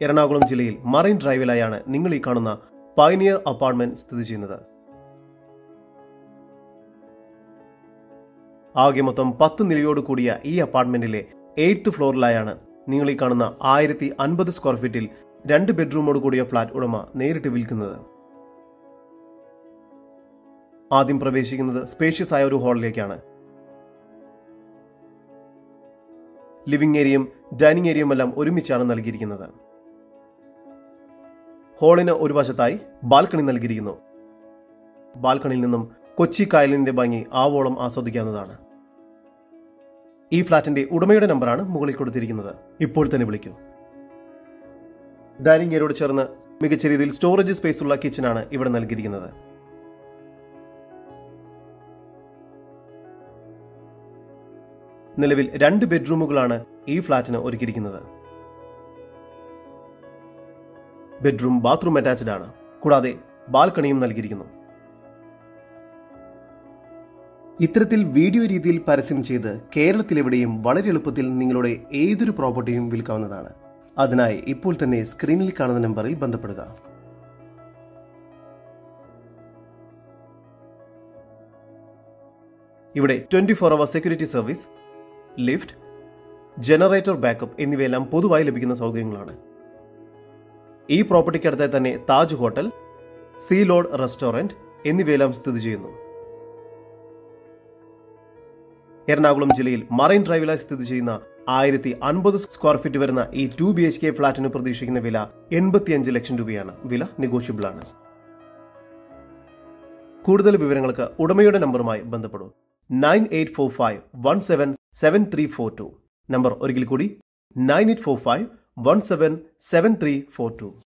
എറണാകുളം ജില്ലയിൽ മറൈൻ ഡ്രൈവിലായാണ് നിങ്ങൾ ഈ കാണുന്ന പൈനിയർ അപ്പാർട്ട്മെന്റ് സ്ഥിതി ചെയ്യുന്നത് ആകെ മൊത്തം പത്ത് നിലയോട് കൂടിയ ഈ അപ്പാർട്ട്മെന്റിലെ എയ്ത്ത് ഫ്ലോറിലായാണ് നിങ്ങൾ ഈ കാണുന്ന ആയിരത്തി അൻപത് സ്ക്വയർ ഫീറ്റിൽ രണ്ട് ബെഡ്റൂമോട് കൂടിയ ഫ്ളാറ്റ് ഉടമ നേരിട്ട് വിൽക്കുന്നത് ആദ്യം പ്രവേശിക്കുന്നത് സ്പേഷ്യസ് ആയ ഒരു ഹാളിലേക്കാണ് ലിവിംഗ് ഏരിയയും ഡൈനിങ് ഏരിയയും എല്ലാം ഒരുമിച്ചാണ് നൽകിയിരിക്കുന്നത് ഹാളിന് ഒരു വശത്തായി ബാൽക്കണി നൽകിയിരിക്കുന്നു ബാൽക്കണിയിൽ നിന്നും കൊച്ചി കായലിന്റെ ഭംഗി ആവോളം ആസ്വദിക്കാവുന്നതാണ് ഈ ഫ്ളാറ്റിന്റെ ഉടമയുടെ നമ്പറാണ് മുകളിൽ കൊടുത്തിരിക്കുന്നത് ഇപ്പോൾ തന്നെ വിളിക്കൂ ഡൈനിങ് ഏരിയയോട് ചേർന്ന് മികച്ച രീതിയിൽ സ്റ്റോറേജ് സ്പേസ് ഉള്ള കിച്ചണാണ് ഇവിടെ നൽകിയിരിക്കുന്നത് നിലവിൽ രണ്ട് ബെഡ്റൂമുകളാണ് ഈ ഫ്ളാറ്റിന് ഒരുക്കിയിരിക്കുന്നത് ബെഡ്റൂം ബാത്റൂം അറ്റാച്ച്ഡ് ആണ് കൂടാതെ ബാൽക്കണിയും നൽകിയിരിക്കുന്നു ഇത്തരത്തിൽ വീഡിയോ രീതിയിൽ പരസ്യം ചെയ്ത് കേരളത്തിലെവിടെയും വളരെ എളുപ്പത്തിൽ നിങ്ങളുടെ ഏതൊരു പ്രോപ്പർട്ടിയും വിൽക്കാവുന്നതാണ് അതിനായി ഇപ്പോൾ തന്നെ സ്ക്രീനിൽ കാണുന്ന നമ്പറിൽ ബന്ധപ്പെടുക ഇവിടെ twenty four hour security service lift generator backup എന്നിവയെല്ലാം പൊതുവായി ലഭിക്കുന്ന സൗകര്യങ്ങളാണ് ഈ പ്രോപ്പർട്ടിക്കടുത്തായി തന്നെ Taj hotel sea lord restaurant എന്നിവയെല്ലാം സ്ഥിതി ചെയ്യുന്നു എറണാകുളം ജില്ലയിൽ മറൈൻ ഡ്രൈവിലായി സ്ഥിതി ചെയ്യുന്ന ആയിരത്തി അൻപത് സ്ക്വയർ ഫീറ്റ് വരുന്ന ഈ ടു ബി എച്ച് കെ ഫ്ളാറ്റിന് പ്രതീക്ഷിക്കുന്ന വില എൺപത്തിയഞ്ച് ലക്ഷം രൂപയാണ് വില നെഗോഷ്യബിൾ ആണ് കൂടുതൽ വിവരങ്ങൾക്ക് ഉടമയുടെ നമ്പറുമായി ബന്ധപ്പെടൂ nine eight four five one seven seven three four two number ഒരിക്കൽ കൂടി nine eight four five one seven seven three four to